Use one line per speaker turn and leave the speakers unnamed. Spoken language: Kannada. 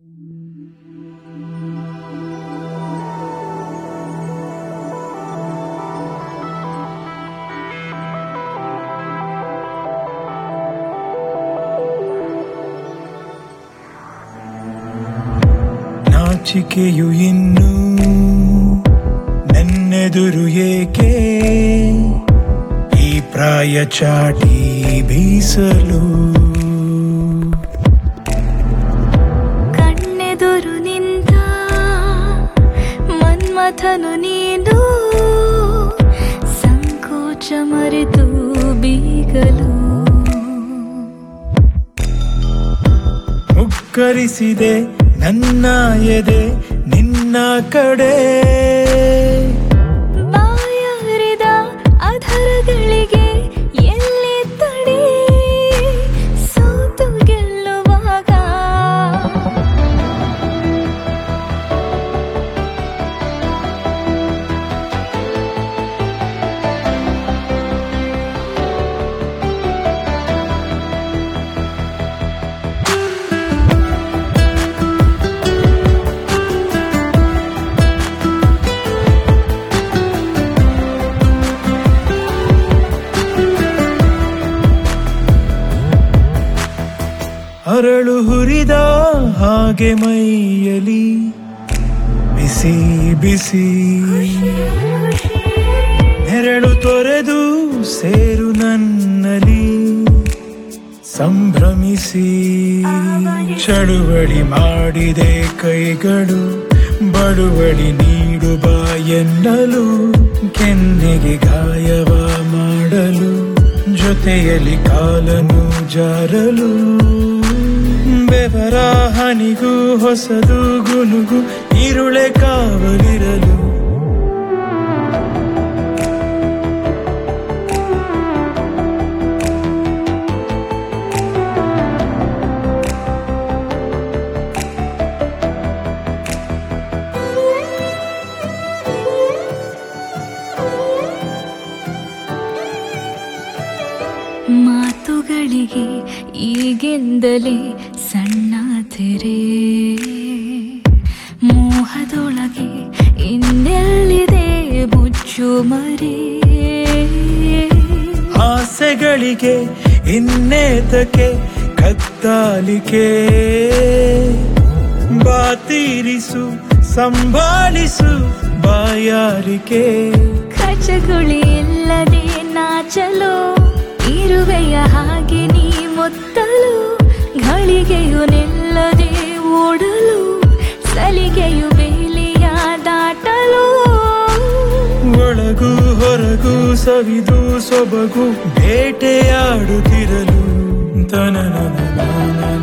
ನಾಚಿಕೆಯು ಇನ್ನು ನನ್ನೆದುರು ಏಕೆ ಈ ಪ್ರಾಯ ಚಾಟಿ ಬೀಸಲು
ಕಣ್ಣೆದುರು ನಿಂತ ಮನ್ಮಥನು ನೀನು ಸಂಕೋಚ ಮರೆತು ಬೀಗಲು
ಮುಕ್ಕರಿಸಿದೆ ನನ್ನ ಎದೆ ನಿನ್ನ ಕಡೆ
ಬಾಯಾರಿದ ಅಧರಗಳಿಗೆ ಎಲ್ಲಿ ತಡೆ ಸೋತು ಗೆಲ್ಲುವಾಗ
ಅರಳು ಹುರಿದ ಹಾಗೆ ಮೈಯಲಿ ಬಿಸಿ ಬಿಸಿ ನೆರಳು ತೊರೆದು ಸೇರು ನನ್ನಲಿ ಸಂಭ್ರಮಿಸಿ ಚಳುವಳಿ ಮಾಡಿದೆ ಕೈಗಳು ಬಳುವಳಿ ನೀಡುವ ಎನ್ನಲು ಕೆನ್ನೆಗೆ ಗಾಯವ ಮಾಡಲು ಜೊತೆಯಲ್ಲಿ ಕಾಲನು ಜಾರಲು ಬೆವರ ಹನಿಗೂ ಹೊಸದು ಗುನುಗು ಈರುಳೆ ಕಾವಲಿರಲು
ಮಾತುಗಳಿಗೆ ಈಗೆಂದಲೇ ಸಣ್ಣ ತೆರೆ ಮೋಹದೊಳಗೆ ಇನ್ನೆಲ್ಲಿದೆ ಮುಚ್ಚು ಮರೆ
ಆಸೆಗಳಿಗೆ ಇನ್ನೇತಕ್ಕೆ ಕತ್ತಾಲಿಕೆ ಬಾತೀರಿಸು ಸಂಭಾಳಿಸು ಬಾಯಾರಿಕೆ
ಖರ್ಚುಗುಳಿ ಇಲ್ಲದೆ ನಾಚಲು ಇರುವೆಯ ಹಾಗೆ ನೀ ಮುತ್ತಲು ಘಳಿಗೆಯು ನಿಲ್ಲದೆ ಓಡಲು ಸಲಿಗೆಯು ಬೇಲಿಯ ದಾಟಲು
ಒಳಗು ಹೊರಗು ಸವಿದು ಸೊಬಗು ಬೇಟೆಯಾಡುತ್ತಿರಲು ತನನ